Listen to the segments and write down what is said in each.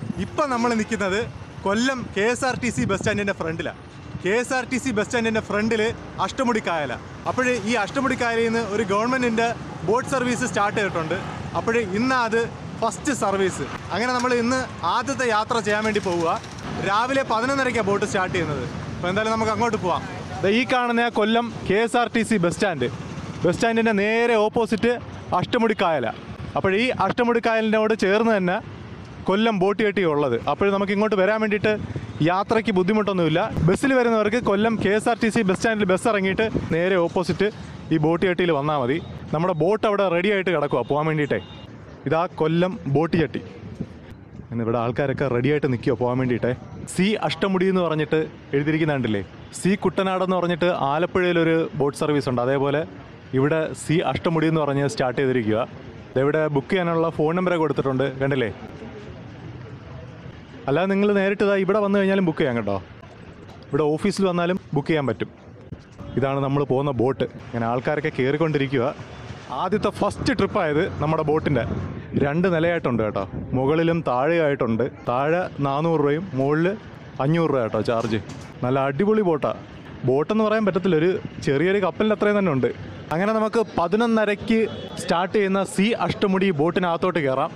ഇപ്പം നമ്മൾ നിൽക്കുന്നത് Kollam K S R T C bus സ്റ്റാൻഡിൻ്റെ ഫ്രണ്ടിലാണ് K S R T C bus സ്റ്റാൻഡിൻ്റെ ഫ്രണ്ടിൽ അഷ്ടമുടിക്കായല അപ്പോൾ ഈ അഷ്ടമുടിക്കായലയിൽ നിന്ന് ഒരു ഗവൺമെൻറ്റിൻ്റെ ബോട്ട് സർവീസ് സ്റ്റാർട്ട് ചെയ്തിട്ടുണ്ട് അപ്പോൾ ഇന്ന് അത് ഫസ്റ്റ് സർവീസ് അങ്ങനെ നമ്മൾ ഇന്ന് ആദ്യത്തെ യാത്ര ചെയ്യാൻ വേണ്ടി പോവുക രാവിലെ പതിനൊന്നരയ്ക്കാണ് ബോട്ട് സ്റ്റാർട്ട് ചെയ്യുന്നത് അപ്പോൾ എന്തായാലും നമുക്ക് അങ്ങോട്ട് പോവാം ദേ ഈ കാണുന്ന ആ Kollam K S R T C bus stand bus സ്റ്റാൻഡിൻ്റെ നേരെ ഓപ്പോസിറ്റ് അഷ്ടമുടിക്കായല അപ്പോൾ ഈ അഷ്ടമുടിക്കായലിനോട് ചേർന്ന് തന്നെ കൊല്ലം ബോട്ട് കെട്ടി ഉള്ളത് അപ്പോൾ നമുക്ക് ഇങ്ങോട്ട് വരാൻ വേണ്ടിയിട്ട് യാത്രയ്ക്ക് ബുദ്ധിമുട്ടൊന്നുമില്ല ബസ്സിൽ വരുന്നവർക്ക് Kollam K S R T C bus സ്റ്റാൻഡിൽ ബസ് ഇറങ്ങിയിട്ട് നേരെ ഓപ്പോസിറ്റ് ഈ ബോട്ട് കെട്ടിയിൽ വന്നാൽ മതി നമ്മുടെ ബോട്ട് അവിടെ റെഡി ആയിട്ട് കിടക്കുക പോകാൻ വേണ്ടിയിട്ടേ ഇതാ കൊല്ലം ബോട്ട് ചട്ടി ഇന്ന് ഇവിടെ ആൾക്കാരൊക്കെ റെഡി ആയിട്ട് നിൽക്കുക പോകാൻ വേണ്ടിയിട്ടേ സി അഷ്ടമുടി എന്ന് പറഞ്ഞിട്ട് എഴുതിയിരിക്കുന്നുണ്ടല്ലേ സി കുട്ടനാടെന്ന് പറഞ്ഞിട്ട് ആലപ്പുഴയിലൊരു ബോട്ട് സർവീസ് ഉണ്ട് അതേപോലെ ഇവിടെ സി അഷ്ടമുടി എന്ന് പറഞ്ഞ് സ്റ്റാർട്ട് ചെയ്തിരിക്കുക ഇവിടെ ബുക്ക് ചെയ്യാനുള്ള ഫോൺ നമ്പറൊക്കെ കൊടുത്തിട്ടുണ്ട് കണ്ടില്ലേ അല്ലാതെ നിങ്ങൾ നേരിട്ട് ഇതാ ഇവിടെ വന്നു കഴിഞ്ഞാലും ബുക്ക് ചെയ്യാം കേട്ടോ ഇവിടെ ഓഫീസിൽ വന്നാലും ബുക്ക് ചെയ്യാൻ പറ്റും ഇതാണ് നമ്മൾ പോകുന്ന ബോട്ട് ഇങ്ങനെ ആൾക്കാരൊക്കെ കയറിക്കൊണ്ടിരിക്കുക ആദ്യത്തെ ഫസ്റ്റ് ട്രിപ്പായത് നമ്മുടെ ബോട്ടിൻ്റെ രണ്ട് നിലയായിട്ടുണ്ട് കേട്ടോ മുകളിലും താഴെയായിട്ടുണ്ട് താഴെ നാനൂറ് രൂപയും മുകളിൽ അഞ്ഞൂറ് രൂപ കേട്ടോ ചാർജ് നല്ല അടിപൊളി ബോട്ടാണ് ബോട്ടെന്ന് പറയാൻ പറ്റത്തില്ല ഒരു ചെറിയൊരു കപ്പലിൻ്റെ അത്രയും തന്നെ ഉണ്ട് അങ്ങനെ നമുക്ക് പതിനൊന്നരയ്ക്ക് സ്റ്റാർട്ട് ചെയ്യുന്ന സി അഷ്ടമുടി ബോട്ടിനകത്തോട്ട് കയറാം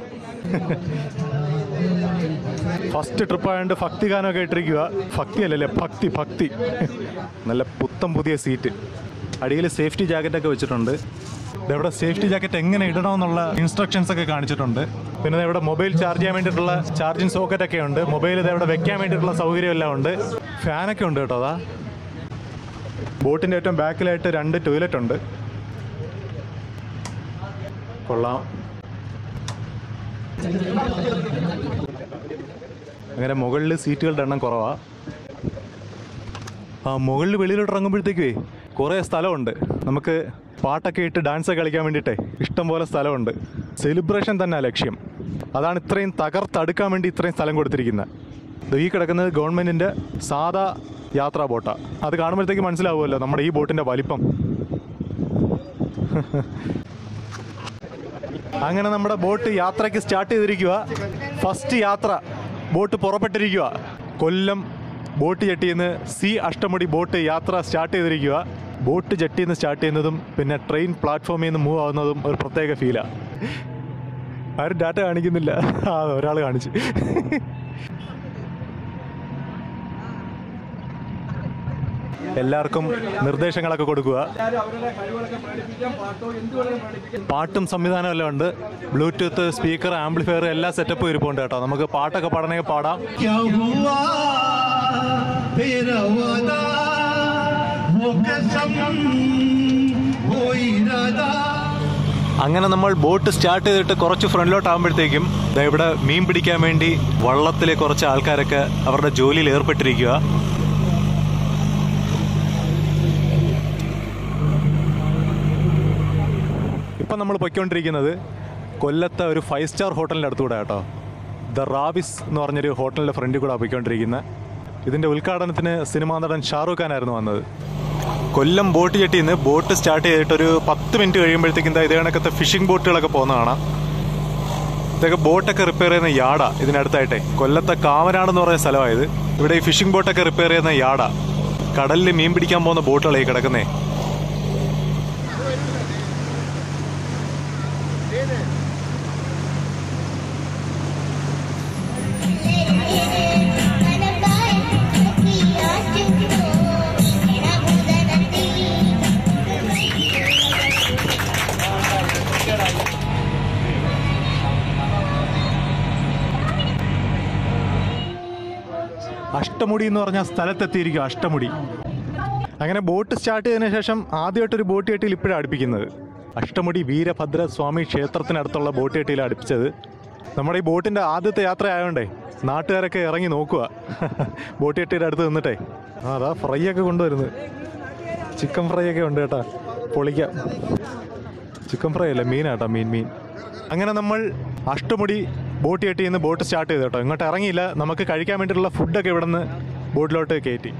ഫസ്റ്റ് ട്രിപ്പ് ആയതുകൊണ്ട് ഭക്തി ഗാനമൊക്കെ ഇട്ടിരിക്കുക ഭക്തി അല്ലല്ലേ ഭക്തി ഭക്തി നല്ല പുത്തം പുതിയ സീറ്റ് അടിയിൽ സേഫ്റ്റി ജാക്കറ്റൊക്കെ വെച്ചിട്ടുണ്ട് ഇവിടെ സേഫ്റ്റി ജാക്കറ്റ് എങ്ങനെ ഇടണമെന്നുള്ള ഇൻസ്ട്രക്ഷൻസ് ഒക്കെ കാണിച്ചിട്ടുണ്ട് പിന്നെ ദേ ഇവിടെ മൊബൈൽ ചാർജ് ചെയ്യാൻ വേണ്ടിയിട്ടുള്ള ചാർജിങ് സോക്കറ്റ് ഒക്കെ ഉണ്ട് മൊബൈൽ ഇവിടെ വെക്കാൻ വേണ്ടിയിട്ടുള്ള സൗകര്യം എല്ലാം ഉണ്ട് ഫാനൊക്കെ ഉണ്ട് കേട്ടോ അതാ ബോട്ടിൻ്റെ ഏറ്റവും ബാക്കിലായിട്ട് രണ്ട് ടോയ്ലറ്റ് ഉണ്ട് കൊള്ളാം അങ്ങനെ മുകളിൽ സീറ്റുകളുടെ എണ്ണം കുറവാ ആ മുകളിൽ വെളിയിലോട്ട് ഇറങ്ങുമ്പോഴത്തേക്കേ കുറേ സ്ഥലമുണ്ട് നമുക്ക് പാട്ടൊക്കെ ഇട്ട് ഡാൻസ് കളിക്കാൻ വേണ്ടിയിട്ടേ ഇഷ്ടം പോലെ സ്ഥലമുണ്ട് സെലിബ്രേഷൻ തന്നെ ലക്ഷ്യം അതാണ് ഇത്രയും തകർത്തെടുക്കാൻ വേണ്ടി ഇത്രയും സ്ഥലം കൊടുത്തിരിക്കുന്നത് ദേ ഈ കിടക്കുന്നത് ഗവൺമെൻറ്റിൻ്റെ സാധാ യാത്രാ ബോട്ടാണ് അത് കാണുമ്പോഴത്തേക്ക് മനസ്സിലാവുമല്ലോ നമ്മുടെ ഈ ബോട്ടിൻ്റെ വലിപ്പം അങ്ങനെ നമ്മുടെ ബോട്ട് യാത്രയ്ക്ക് സ്റ്റാർട്ട് ചെയ്തിരിക്കുക ഫസ്റ്റ് യാത്ര ബോട്ട് പുറപ്പെട്ടിരിക്കുക കൊല്ലം ബോട്ട് ജെട്ടിയിൽ നിന്ന് സി അഷ്ടമുടി ബോട്ട് യാത്ര സ്റ്റാർട്ട് ചെയ്തിരിക്കുക ബോട്ട് ജെട്ടിയിൽ നിന്ന് സ്റ്റാർട്ട് ചെയ്യുന്നതും പിന്നെ ട്രെയിൻ പ്ലാറ്റ്ഫോമിൽ നിന്ന് മൂവ് ആവുന്നതും ഒരു പ്രത്യേക ഫീലാണ് ആരും ഡാറ്റ കാണിക്കുന്നില്ല ആ ഒരാൾ കാണിച്ച് എല്ലാവർക്കും നിർദ്ദേശങ്ങളൊക്കെ കൊടുക്കുക പാട്ടും സംവിധാനം എല്ലാം ഉണ്ട് ബ്ലൂടൂത്ത് സ്പീക്കർ ആംപ്ലിഫയർ എല്ലാ സെറ്റപ്പും ഇരിപ്പുണ്ട് കേട്ടോ നമുക്ക് പാട്ടൊക്കെ പാടണമെങ്കിൽ പാടാം क्या हुआ तेरा वादा वो कसम वो इरादा അങ്ങനെ നമ്മൾ ബോട്ട് സ്റ്റാർട്ട് ചെയ്തിട്ട് കുറച്ച് ഫ്രണ്ടിലോട്ടാകുമ്പോഴത്തേക്കും ദാ ഇവിടെ മീൻ പിടിക്കാൻ വേണ്ടി വള്ളത്തിലെ കുറച്ച് ആൾക്കാരൊക്കെ അവരുടെ ജോലിയിൽ ഏർപ്പെട്ടിരിക്കുക ഇപ്പം നമ്മൾ പൊയ്ക്കൊണ്ടിരിക്കുന്നത് കൊല്ലത്തെ ഒരു ഫൈവ് സ്റ്റാർ ഹോട്ടലിൻ്റെ അടുത്തുകൂടെ കേട്ടോ ദ റാബിസ് എന്ന് പറഞ്ഞൊരു ഹോട്ടലിൻ്റെ ഫ്രണ്ടിൽ കൂടെ പൊയ്ക്കൊണ്ടിരിക്കുന്നത് ഇതിൻ്റെ ഉദ്ഘാടനത്തിന് സിനിമാ നടൻ ഷാറൂഖ് ഖാൻ ആയിരുന്നു വന്നത് കൊല്ലം ബോട്ട് ജെട്ടിയിൽ നിന്ന് ബോട്ട് സ്റ്റാർട്ട് ചെയ്തിട്ട് ഒരു പത്ത് മിനിറ്റ് കഴിയുമ്പോഴത്തേക്കും ദാ ഇതേ കണക്കത്തെ ഫിഷിംഗ് ബോട്ടുകളൊക്കെ പോകുന്ന കാണാം ഇതൊക്കെ ബോട്ടൊക്കെ റിപ്പയർ ചെയ്യുന്ന യാടാ ഇതിനടുത്തായിട്ടേ കൊല്ലത്തെ കാമനാടെന്ന് പറയുന്ന സ്ഥലമായത് ഇവിടെ ഈ ഫിഷിംഗ് ബോട്ടൊക്കെ റിപ്പയർ ചെയ്യുന്ന യാടാ കടലിൽ മീൻ പിടിക്കാൻ പോകുന്ന ബോട്ടുകളായി കിടക്കുന്നേ അഷ്ടമുടി എന്ന് പറഞ്ഞ സ്ഥലത്തെത്തിയിരിക്കും അഷ്ടമുടി അങ്ങനെ ബോട്ട് സ്റ്റാർട്ട് ചെയ്തതിനു ശേഷം ആദ്യമായിട്ടൊരു ബോട്ട് കെട്ടിയിൽ ഇപ്പോഴാണ് അടുപ്പിക്കുന്നത് അഷ്ടമുടി വീരഭദ്ര സ്വാമി ക്ഷേത്രത്തിനടുത്തുള്ള ബോട്ട് കെട്ടിയിലാണ് അടുപ്പിച്ചത് നമ്മുടെ ഈ ബോട്ടിൻ്റെ ആദ്യത്തെ യാത്ര ആയതുകൊണ്ടേ നാട്ടുകാരൊക്കെ ഇറങ്ങി നോക്കുക ബോട്ട് കെട്ടിയുടെ അടുത്ത് നിന്നിട്ടേ ആ അതാ ഫ്രൈ ഒക്കെ കൊണ്ടുവരുന്നത് ചിക്കൻ ഫ്രൈ ഒക്കെ ഉണ്ട് കേട്ടാ പൊളിക്കാം ചിക്കൻ ഫ്രൈ അല്ല മീനാട്ടാ മീൻ മീൻ അങ്ങനെ നമ്മൾ അഷ്ടമുടി ബോട്ട് കെട്ടി നിന്ന് ബോട്ട് സ്റ്റാർട്ട് ചെയ്തു കേട്ടോ ഇങ്ങോട്ട് ഇറങ്ങിയില്ല നമുക്ക് കഴിക്കാൻ വേണ്ടിയിട്ടുള്ള ഫുഡൊക്കെ ഇവിടെ നിന്ന് ബോട്ടിലോട്ട് കയറ്റി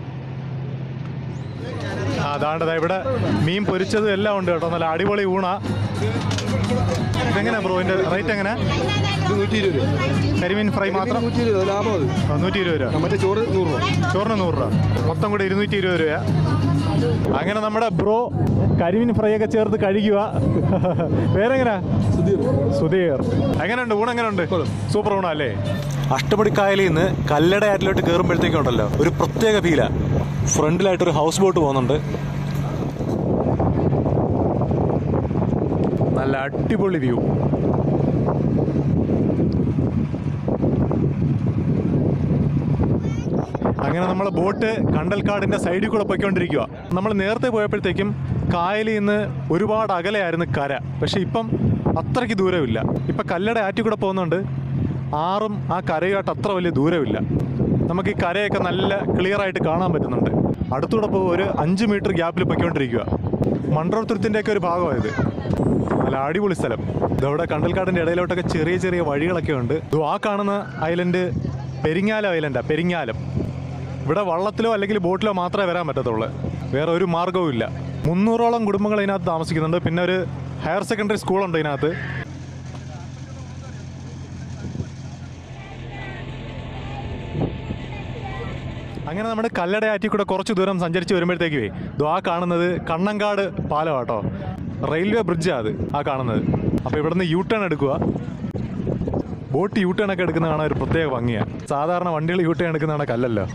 ആ, അതാണ്ടതാ ഇവിടെ മീൻ പൊരിച്ചതും എല്ലാം ഉണ്ട് കേട്ടോ നല്ല അടിപൊളി ഊണാ ഇതെങ്ങനെയാ ബ്രോ ഇതിന്റെ റേറ്റ് എങ്ങനെ ഇത് നൂറ്റി ഇരുപത് രൂപ കരിമീൻ ഫ്രൈ മാത്രം നൂറ്റി ഇരുപത് ലാഭം അത് ആ, നൂറ്റി ഇരുപത് രൂപ മറ്റേ ചോറ് നൂറ് രൂപ ചോറിന് നൂറ് രൂപ മൊത്തം കൂടി ഇരുന്നൂറ്റി ഇരുപത് രൂപ അങ്ങനെ നമ്മുടെ ബ്രോ കരിമീൻ ഫ്രൈ ഒക്കെ ചേർത്ത് കഴിക്കുക പേരെങ്ങനാ സുധീർ എങ്ങനെയുണ്ട് ഊണ് എങ്ങനെയുണ്ട് സൂപ്പർ ഊണ അല്ലേ അഷ്ടപടിക്കായലിൽ നിന്ന് കല്ലട ആറ്റിലോട്ട് കയറുമ്പോഴത്തേക്കുണ്ടല്ലോ ഒരു പ്രത്യേക ഫീലാ ഫ്രണ്ടിലായിട്ട് ഒരു ഹൗസ് ബോട്ട് പോകുന്നുണ്ട് നല്ല അടിപൊളി വ്യൂ അങ്ങനെ നമ്മളെ ബോട്ട് കണ്ടൽക്കാടിന്റെ സൈഡിൽ കൂടെ പോയിക്കൊണ്ടിരിക്കുക നമ്മൾ നേരത്തെ പോയപ്പോഴത്തേക്കും കായലിൽ നിന്ന് ഒരുപാട് അകലെയായിരുന്നു കര പക്ഷെ ഇപ്പം അത്രയ്ക്ക് ദൂരമില്ല ഇപ്പം കല്ലട ആറ്റിൽ കൂടെ പോകുന്നുണ്ട് ആറും ആ കരയുമായിട്ട് അത്ര വലിയ ദൂരമില്ല നമുക്ക് ഈ കരയൊക്കെ നല്ല ക്ലിയർ ആയിട്ട് കാണാൻ പറ്റുന്നുണ്ട് അടുത്തൂടെ പോകും ഒരു അഞ്ച് മീറ്റർ ഗ്യാപ്പിൽ പൊയ്ക്കൊണ്ടിരിക്കുക മൺട്രോത്തുരുത്തിൻ്റെ ഒക്കെ ഒരു ഭാഗമായത് നല്ല അടിപൊളി സ്ഥലം ഇതവിടെ കണ്ടൽക്കാടിന്റെ ഇടയിലോട്ടൊക്കെ ചെറിയ ചെറിയ വഴികളൊക്കെ ഉണ്ട് ഇത് ആ കാണുന്ന ഐലൻഡ് പെരിങ്ങാലം ഐലൻഡാ പെരിങ്ങാലം ഇവിടെ വള്ളത്തിലോ അല്ലെങ്കിൽ ബോട്ടിലോ മാത്രമേ വരാൻ പറ്റത്തുള്ളൂ വേറെ ഒരു മാർഗവും ഇല്ല മുന്നൂറോളം കുടുംബങ്ങൾ ഇതിനകത്ത് താമസിക്കുന്നുണ്ട് പിന്നെ ഒരു ഹയർ സെക്കൻഡറി സ്കൂളുണ്ട് ഇതിനകത്ത് അങ്ങനെ നമ്മുടെ കല്ലട ആറ്റിൽ കൂടെ കുറച്ച് ദൂരം സഞ്ചരിച്ച് വരുമ്പോഴത്തേക്കുവേ ഇതോ ആ കാണുന്നത് കണ്ണങ്കാട് പാലം കേട്ടോ റെയിൽവേ ബ്രിഡ്ജാണ് അത് ആ കാണുന്നത് അപ്പോൾ ഇവിടുന്ന് യൂ ടേൺ എടുക്കുക ബോട്ട് യൂ ടേൺ ഒക്കെ എടുക്കുന്ന കാണാൻ ഒരു പ്രത്യേക ഭംഗിയാണ് സാധാരണ വണ്ടികൾ യൂ ടേൺ എടുക്കുന്ന കണക്കല്ലല്ലോ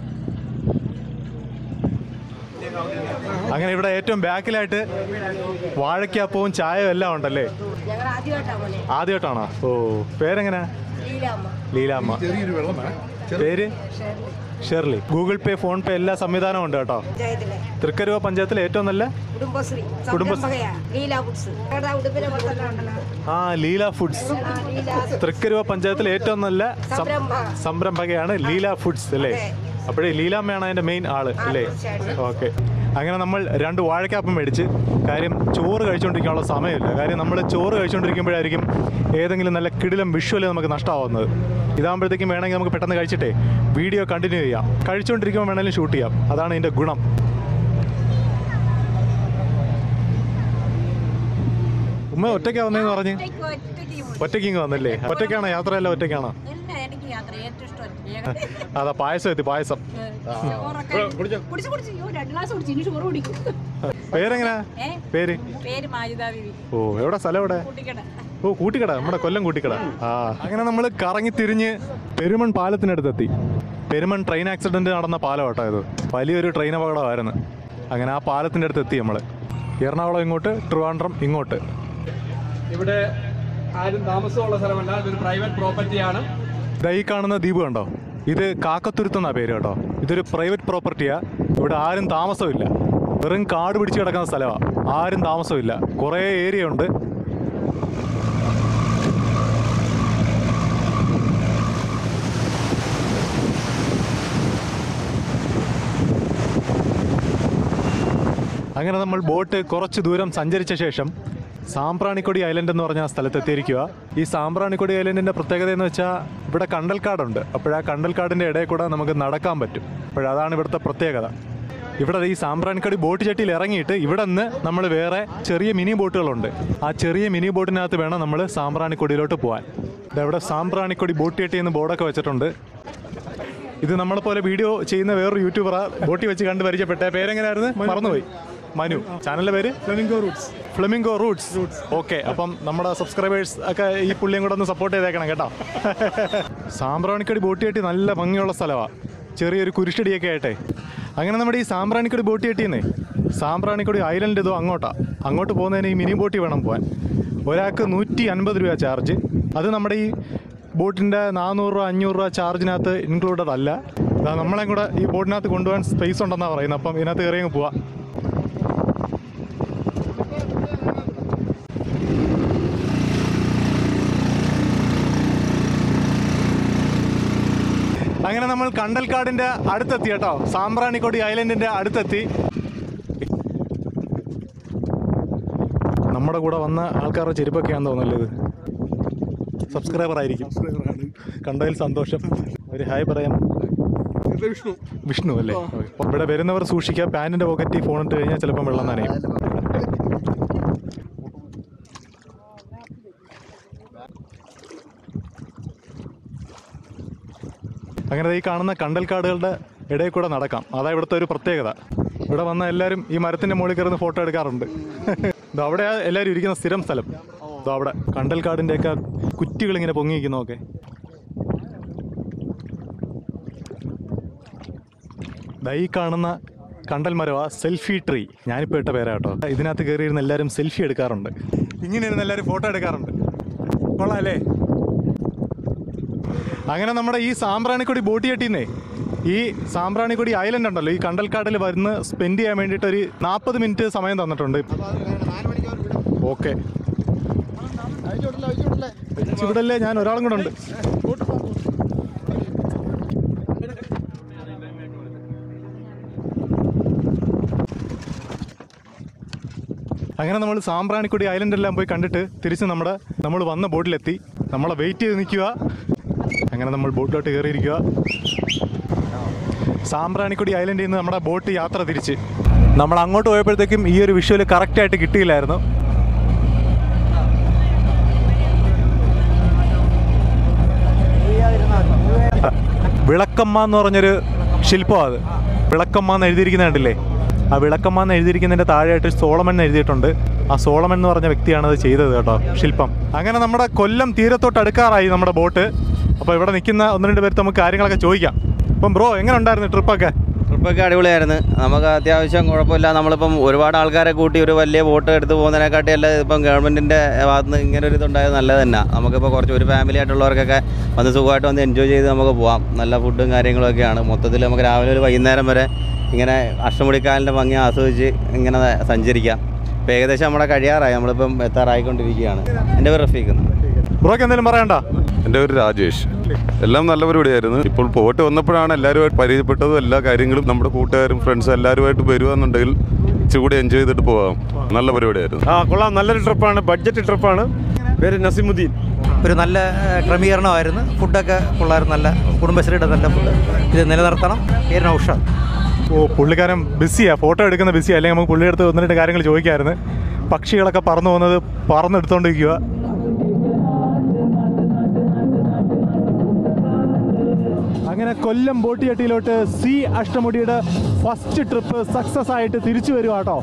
അങ്ങനെ ഇവിടെ ഏറ്റവും ബാക്കിലായിട്ട് വാഴയ്ക്കപ്പവും ചായയും എല്ലാം ഉണ്ടല്ലേ ഞങ്ങൾ ആദ്യമായിട്ടാ പോലെ ആദ്യമായിട്ടാണോ ഓ പേരെങ്ങനാ ലീലാമ്മ ലീലാമ്മ ചെറിയൊരു വെള്ളം വേണം പേര് Shirley Google Pay PhonePe എല്ലാ സംവിധാനവും ഉണ്ട് കേട്ടോ പഞ്ചായത്തിലെ തൃക്കരുവ പഞ്ചായത്തിലെ ഏറ്റവും നല്ല കുടുംബശ്രീ കുടുംബശ്രീ. സംരംഭകയാ ലീല ഫുഡ്സ് ഞങ്ങളുടെ ഉടുപ്പിനെ പുറത്തെല്ലാം ഉണ്ടല്ലോ ആ ലീല ഫുഡ്സ് ആ, ലീല തൃക്കരുവ പഞ്ചായത്തിലെ ഏറ്റവും നല്ല സം- സംരംഭക. സംരംഭകയാണ് ലീല ഫുഡ്സ് അല്ലേ അതെ. അപ്പോഴേ ലീലാമ്മയാണ് അതിന്റെ മെയിൻ ആള് ആ, അല്ലേ തീർച്ചയായിട്ടും. ഓക്കെ അങ്ങനെ നമ്മൾ രണ്ട് വാഴക്കാപ്പം മേടിച്ച് കാര്യം ചോറ് കഴിച്ചുകൊണ്ടിരിക്കാനുള്ള സമയമില്ല കാര്യം നമ്മൾ ചോറ് കഴിച്ചുകൊണ്ടിരിക്കുമ്പോഴായിരിക്കും ഏതെങ്കിലും നല്ല കിടിലം വിഷ്വൽ നമുക്ക് നഷ്ടമാവുന്നത് ഇതാകുമ്പോഴത്തേക്കും വേണമെങ്കിൽ നമുക്ക് പെട്ടെന്ന് കഴിച്ചിട്ടേ വീഡിയോ കണ്ടിന്യൂ ചെയ്യാം കഴിച്ചുകൊണ്ടിരിക്കുമ്പോൾ വേണമെങ്കിലും ഷൂട്ട് ചെയ്യാം അതാണ് ഇതിൻ്റെ ഗുണം ഉമ്മ ഒറ്റയ്ക്കാ വന്നതെന്ന് പറഞ്ഞ് ഒറ്റയ്ക്ക് ഒറ്റയ്ക്ക് പോയി. ഒറ്റയ്ക്ക് ഇങ്ങ് വന്നല്ലേ ഒറ്റയ്ക്കാണോ യാത്രയല്ല ഒറ്റയ്ക്കാണോ ഇല്ല, എനിക്ക് യാത്ര ഏറ്റവും ഇഷ്ടം ഒറ്റയ്ക്ക്. അതാ പായസം എത്തി പായസം ചോറൊക്കെ കുടിച്ച് കുടിച്ച് അയ്യോ, രണ്ട് ഗ്ലാസ് കുടിച്ചു ഇനി ചോറ് കുടിക്കും പേരെങ്ങനാ ഏ പേര് പേര് മാജിദ ബിവി ഓ എവിടെ സ്ഥലം എവിടെ കൂട്ടിക്കട ഓ കൂട്ടിക്കട നമ്മുടെ കൊല്ലം കൂട്ടിക്കട ആ അങ്ങനെ നമ്മൾ കറങ്ങി തിരിഞ്ഞ് പെരുമൺ പാലത്തിനടുത്തെത്തി പെരുമൺ ട്രെയിൻ ആക്സിഡന്റ് നടന്ന പാലം കേട്ടോ ഇത് വലിയൊരു ട്രെയിൻ അപകടമായിരുന്നു അങ്ങനെ ആ പാലത്തിൻ്റെ അടുത്ത് എത്തി നമ്മൾ എറണാകുളം ഇങ്ങോട്ട് ട്രിവാൻഡ്രം ഇങ്ങോട്ട് ഇവിടെ ആരും താമസമുള്ള സ്ഥലമല്ല ഇതൊരു പ്രൈവറ്റ് പ്രോപ്പർട്ടിയാണ് ദാ ഈ കാണുന്ന ദ്വീപ് കണ്ടോ ഇത് കാക്കത്തുരുത്ത് എന്നാ പേര് കേട്ടോ ഇതൊരു പ്രൈവറ്റ് പ്രോപ്പർട്ടിയാ ഇവിടെ ആരും താമസമില്ല വെറും കാട് പിടിച്ച് കിടക്കുന്ന സ്ഥലമാണ് ആരും താമസമില്ല കുറേ ഏരിയ ഉണ്ട് അങ്ങനെ നമ്മൾ ബോട്ട് കുറച്ച് ദൂരം സഞ്ചരിച്ച ശേഷം സാമ്പ്രാണിക്കൊടി ഐലൻഡ് എന്ന് പറഞ്ഞ സ്ഥലത്തെത്തിയിരിക്കുക ഈ സാമ്പ്രാണിക്കൊടി ഐലൻഡിന്റെ പ്രത്യേകത എന്ന് വെച്ചാൽ ഇവിടെ കണ്ടൽക്കാടുണ്ട് അപ്പോഴാ കണ്ടൽക്കാടിന്റെ ഇടയിൽ കൂടെ നമുക്ക് നടക്കാൻ പറ്റും അപ്പോഴതാണ് ഇവിടുത്തെ പ്രത്യേകത ഇവിടെ ഈ സാമ്പ്രാണിക്കൊടി ബോട്ട് ചട്ടിയിൽ ഇറങ്ങിയിട്ട് ഇവിടെ നിന്ന് നമ്മൾ വേറെ ചെറിയ മിനി ബോട്ടുകളുണ്ട് ആ ചെറിയ മിനി ബോട്ടിനകത്ത് വേണം നമ്മൾ സാമ്പ്രാണിക്കൊടിയിലോട്ട് പോകാൻ ഇതവിടെ സാമ്പ്രാണിക്കൊടി ബോട്ട് ചട്ടി എന്ന് ബോർഡൊക്കെ വെച്ചിട്ടുണ്ട് ഇത് നമ്മളെ പോലെ വീഡിയോ ചെയ്യുന്ന വേറൊരു യൂട്യൂബറാ ബോട്ടി വെച്ച് കണ്ട് പരിചയപ്പെട്ട പേരെങ്ങനെയായിരുന്നു മറന്നുപോയി മനു ചാനലിന്റെ പേര് flamingo roots flamingo roots okay അപ്പം നമ്മുടെ സബ്സ്ക്രൈബേഴ്സ് ഒക്കെ ഈ പുള്ളിയും കൂടെ ഒന്ന് സപ്പോർട്ട് ചെയ്തേക്കണം കേട്ടോ സാമ്പ്രാണിക്കടി ബോട്ടി കെട്ടി നല്ല ഭംഗിയുള്ള സ്ഥലമാണ് ചെറിയൊരു കുരിശടിയൊക്കെ ആയിട്ടെ അങ്ങനെ നമ്മുടെ ഈ സാമ്പ്രാണിക്കടി ബോട്ടി കെട്ടിയെന്നേ സാമ്പ്രാണിക്കടി ഐലൻഡ് ഇതോ അങ്ങോട്ടാ അങ്ങോട്ട് പോകുന്നതിന് ഈ മിനി ബോട്ടി വേണം പോകാൻ ഒരാൾക്ക് നൂറ്റി അൻപത് രൂപ ചാർജ് അത് നമ്മുടെ ഈ ബോട്ടിൻ്റെ നാനൂറ് രൂപ അഞ്ഞൂറ് രൂപ ചാർജിനകത്ത് ഇൻക്ലൂഡഡ് അല്ല ദാ നമ്മളെ കൂടെ ഈ ബോട്ടിനകത്ത് കൊണ്ടുപോകാൻ സ്പേസ് ഉണ്ടെന്നാണ് പറയുന്നത് അപ്പം ഇതിനകത്ത് കയറി അങ്ങ് പോവാം അങ്ങനെ നമ്മൾ കണ്ടൽക്കാടിന്റെ അടുത്തെത്തി കേട്ടോ സാമ്പ്രാണിക്കൊടി ഐലൻഡിന്റെ അടുത്തെത്തി നമ്മുടെ കൂടെ വന്ന ആൾക്കാരുടെ ചെരുപ്പൊക്കെയാണെന്ന് തോന്നുന്നല്ലോ ഇത് സബ്സ്ക്രൈബർ ആയിരിക്കും കണ്ടതിൽ സന്തോഷം ഒരു ഹായ് പറയാം വിഷ്ണു വിഷ്ണു അല്ലേ ഓക്കേ. ഇവിടെ വരുന്നവർ സൂക്ഷിക്കുക പാന്റിന്റെ പോക്കറ്റിൽ ഫോൺ ഇട്ട് കഴിഞ്ഞാൽ ചിലപ്പം വെള്ളം നനയും അങ്ങനെ ദേ ഈ കാണുന്ന കണ്ടൽക്കാടുകളുടെ ഇടയിൽ കൂടെ നടക്കാം അതാ ഇവിടുത്തെ ഒരു പ്രത്യേകത ഇവിടെ വന്ന എല്ലാവരും ഈ മരത്തിൻ്റെ മുകളിൽ കയറുന്ന ഫോട്ടോ എടുക്കാറുണ്ട് ഇത് അവിടെ എല്ലാവരും ഇരിക്കുന്ന സ്ഥിരം സ്ഥലം ഇത് അവിടെ കണ്ടൽക്കാടിൻ്റെയൊക്കെ കുറ്റികൾ ഇങ്ങനെ പൊങ്ങിയിരിക്കുന്നതൊക്കെ ദാ ഈ കാണുന്ന കണ്ടൽ മരവാ സെൽഫി ട്രീ ഞാനിപ്പോൾ ഇട്ട പേരാ കേട്ടോ ഇതിനകത്ത് കയറിയിരുന്ന എല്ലാവരും സെൽഫി എടുക്കാറുണ്ട് ഇങ്ങനെ ഇരുന്ന് എല്ലാവരും ഫോട്ടോ എടുക്കാറുണ്ട് കൊള്ളാം അല്ലേ അങ്ങനെ നമ്മുടെ ഈ സാമ്പ്രാണിക്കൊടി ബോട്ട് ചട്ടിന്നേ ഈ സാമ്പ്രാണിക്കൊടി ഐലൻഡ് ഉണ്ടല്ലോ ഈ കണ്ടൽക്കാടിൽ വരുന്ന സ്പെൻഡ് ചെയ്യാൻ വേണ്ടിയിട്ട് ഒരു നാൽപ്പത് മിനിറ്റ് സമയം തന്നിട്ടുണ്ട് ഓക്കെ ഇവിടല്ലേ ഞാൻ ഒരാളും കൂടെ ഉണ്ട് അങ്ങനെ നമ്മൾ സാമ്പ്രാണിക്കൊടി ഐലൻഡ് എല്ലാം പോയി കണ്ടിട്ട് തിരിച്ച് നമ്മുടെ നമ്മൾ വന്ന ബോട്ടിലെത്തി നമ്മളെ വെയിറ്റ് ചെയ്ത് നിൽക്കുക അങ്ങനെ നമ്മൾ ബോട്ടിലോട്ട് കയറിയിരിക്കുക സാമ്പ്രാണിക്കൊടി ഐലൻഡിൽ നിന്ന് നമ്മുടെ ബോട്ട് യാത്ര തിരിച്ച് നമ്മൾ അങ്ങോട്ട് പോയപ്പോഴത്തേക്കും ഈ ഒരു വിഷ്വൽ കറക്റ്റായിട്ട് കിട്ടിയില്ലായിരുന്നു വിളക്കമ്മ എന്ന് പറഞ്ഞൊരു ശില്പം അത് വിളക്കമ്മ എന്ന് എഴുതിയിരിക്കുന്ന കണ്ടില്ലേ ആ വിളക്കമ്മ എന്ന് എഴുതിയിരിക്കുന്നതിൻ്റെ താഴെയായിട്ട് സോളമൻ എന്ന് എഴുതിയിട്ടുണ്ട് ആ സോളമൻ എന്ന് പറഞ്ഞ വ്യക്തിയാണ് അത് ചെയ്തത് കേട്ടോ ശില്പം അങ്ങനെ നമ്മുടെ കൊല്ലം തീരത്തോട്ട് അടുക്കാറായി നമ്മുടെ ബോട്ട് അപ്പോൾ ഇവിടെ നിൽക്കുന്ന ഒന്ന് രണ്ട് പേർക്ക് നമുക്ക് കാര്യങ്ങളൊക്കെ ചോദിക്കാം അപ്പം ബ്രോ എങ്ങനെ ഉണ്ടായിരുന്നു ട്രിപ്പൊക്കെ ട്രിപ്പൊക്കെ അടിപൊളിയായിരുന്നു നമുക്ക് അത്യാവശ്യം കുഴപ്പമില്ല നമ്മളിപ്പം ഒരുപാട് ആൾക്കാരെ കൂട്ടി ഒരു വലിയ ബോട്ട് എടുത്ത് പോകുന്നതിനെക്കാട്ടി അല്ല ഇപ്പം ഗവൺമെൻറ്റിൻ്റെ ഭാഗത്ത് നിന്ന് ഇങ്ങനെ ഒരു ഇതുണ്ടായത് നല്ലത് തന്നെ നമുക്കിപ്പോൾ കുറച്ച് ഒരു ഫാമിലി ആയിട്ടുള്ളവർക്കൊക്കെ വന്ന് സുഖമായിട്ട് വന്ന് എൻജോയ് ചെയ്ത് നമുക്ക് പോവാം നല്ല ഫുഡും കാര്യങ്ങളൊക്കെയാണ് മൊത്തത്തിൽ നമുക്ക് രാവിലെ ഒരു വൈകുന്നേരം വരെ ഇങ്ങനെ അഷ്ടമുടിക്കാലിൻ്റെ ഭംഗി ആസ്വദിച്ച് ഇങ്ങനെ സഞ്ചരിക്കാം ഇപ്പം ഏകദേശം നമ്മുടെ കഴിയാറായി നമ്മളിപ്പം എത്താറായിക്കൊണ്ടിരിക്കുകയാണ് എൻ്റെ പേര് റഫീഖ് ബ്രോക്ക് എന്തെങ്കിലും പറയണ്ട എൻ്റെ പേര് രാജേഷ് എല്ലാം നല്ല പരിപാടിയായിരുന്നു ഇപ്പോൾ പോയിട്ട് വന്നപ്പോഴാണ് എല്ലാവരുമായിട്ട് പരിചയപ്പെട്ടതും എല്ലാ കാര്യങ്ങളും നമ്മുടെ കൂട്ടുകാരും ഫ്രണ്ട്സും എല്ലാവരുമായിട്ട് വരുവാന്നുണ്ടെങ്കിൽ ഇച്ചിരി കൂടി എൻജോയ് ചെയ്തിട്ട് പോകാം നല്ല പരിപാടിയായിരുന്നു ആ കൊള്ളാം നല്ലൊരു ട്രിപ്പാണ് ബഡ്ജറ്റ് ട്രിപ്പാണ് പേര് നസിമുദ്ദീൻ ഒരു നല്ല ഏഹ്, ക്രമീകരണമായിരുന്നു ഫുഡൊക്കെ കൊള്ളായിരുന്നു നല്ല കുടുംബശ്രീയുടെ നല്ല ഫുഡ് ഇത് നിലനിർത്തണം പേര് നൗഷാദ് ഓ പുള്ളിക്കാരൻ ബിസിയാ ഫോട്ടോ എടുക്കുന്ന ബിസിയാ അല്ലെങ്കിൽ നമുക്ക് പുള്ളിയെടുത്ത് ഒന്ന് രണ്ട് കാര്യങ്ങൾ ചോദിക്കാമായിരുന്നു പക്ഷികളൊക്കെ പറന്നു പോകുന്നത് പറന്നെടുത്തോണ്ടിരിക്കുക അങ്ങനെ കൊല്ലം ബോട്ടിയട്ടിയിലോട്ട് സി അഷ്ടമുടിയുടെ ഫസ്റ്റ് ട്രിപ്പ് സക്സസ് ആയിട്ട് തിരിച്ചു വരിക കേട്ടോ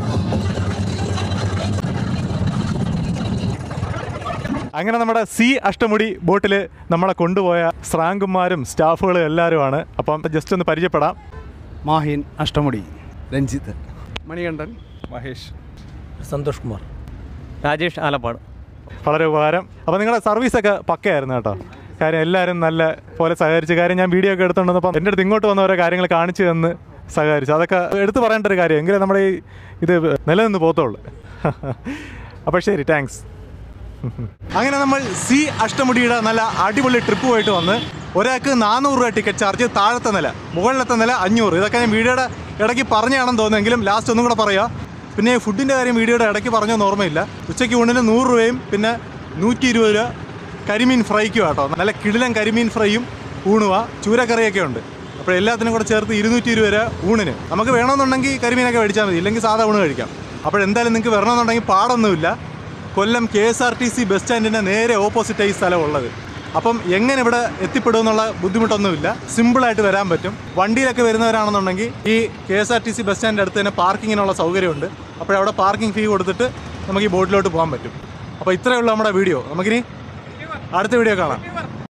അങ്ങനെ നമ്മുടെ സി അഷ്ടമുടി ബോട്ടിൽ നമ്മളെ കൊണ്ടുപോയ സ്രാങ്കുമാരും സ്റ്റാഫുകളും എല്ലാവരുമാണ് അപ്പം ജസ്റ്റ് ഒന്ന് പരിചയപ്പെടാം മാഹിൻ അഷ്ടമുടി രഞ്ജിത്ത് മണികണ്ഠൻ മഹേഷ് സന്തോഷ് കുമാർ രാജേഷ് ആലപ്പാട് വളരെ ഉപകാരം അപ്പോൾ നിങ്ങളുടെ സർവീസൊക്കെ പക്കയായിരുന്നു കേട്ടോ കാര്യം എല്ലാവരും നല്ല പോലെ സഹകരിച്ച കാര്യം ഞാൻ വീഡിയോ ഒക്കെ എടുത്തുകൊണ്ട് വന്നപ്പോൾ എൻ്റെ അടുത്ത് ഇങ്ങോട്ട് വന്ന ഓരോ കാര്യങ്ങൾ കാണിച്ചു തന്ന് സഹകരിച്ചു അതൊക്കെ എടുത്തു പറയേണ്ട ഒരു കാര്യം എങ്കിലേ നമ്മുടെ ഈ ഇത് നിലനിന്ന് പോകത്തുള്ളൂ അപ്പോൾ ശരി താങ്ക്സ് അങ്ങനെ നമ്മൾ സി അഷ്ടമുടിയുടെ നല്ല അടിപൊളി ട്രിപ്പ് പോയിട്ട് വന്ന് ഒരാൾക്ക് നാനൂറ് രൂപ ടിക്കറ്റ് ചാർജ് താഴത്തെ നില മുകളിലത്തെ നില അഞ്ഞൂറ് ഇതൊക്കെ ഞാൻ വീഡിയോയുടെ ഇടയ്ക്ക് പറഞ്ഞാണെന്ന് തോന്നുന്നെങ്കിലും ലാസ്റ്റ് ഒന്നും കൂടെ പറയാം പിന്നെ ഫുഡിൻ്റെ കാര്യം വീഡിയോയുടെ ഇടയ്ക്ക് പറഞ്ഞൊന്നും ഓർമ്മയില്ല ഉച്ചയ്ക്ക് ഊണിന് നൂറ് രൂപയും പിന്നെ നൂറ്റി ഇരുപത് രൂപ കരിമീൻ ഫ്രൈക്കും കേട്ടോ നല്ല കിടിലൻ കരിമീൻ ഫ്രൈയും ഊണുക ചൂരക്കറിയൊക്കെ ഉണ്ട് അപ്പോൾ എല്ലാത്തിനും കൂടെ ചേർത്ത് ഇരുന്നൂറ്റി ഇരുപത് രൂപ ഊണിന് നമുക്ക് വേണമെന്നുണ്ടെങ്കിൽ കരിമീനൊക്കെ മേടിച്ചാൽ മതി ഇല്ലെങ്കിൽ സാധാ ഊണ് കഴിക്കാം അപ്പോൾ എന്തായാലും നിങ്ങൾക്ക് വരണമെന്നുണ്ടെങ്കിൽ പാടൊന്നുമില്ല Kollam K S R T C bus സ്റ്റാൻഡിൻ്റെ നേരെ ഓപ്പോസിറ്റ് ഈ സ്ഥലം ഉള്ളത് അപ്പം എങ്ങനെ ഇവിടെ എത്തിപ്പെടും എന്നുള്ള ബുദ്ധിമുട്ടൊന്നുമില്ല സിമ്പിളായിട്ട് വരാൻ പറ്റും വണ്ടിയിലൊക്കെ വരുന്നവരാണെന്നുണ്ടെങ്കിൽ ഈ K S R T C bus സ്റ്റാൻഡിൻ്റെ അടുത്ത് തന്നെ പാർക്കിങ്ങിനുള്ള സൗകര്യമുണ്ട് അപ്പോൾ അവിടെ പാർക്കിംഗ് ഫീ കൊടുത്തിട്ട് നമുക്ക് ഈ ബോട്ടിലോട്ട് പോകാൻ പറ്റും അപ്പോൾ ഇത്രയേ ഉള്ളൂ നമ്മുടെ വീഡിയോ നമുക്കിനി അടുത്ത വീഡിയോ കാണാം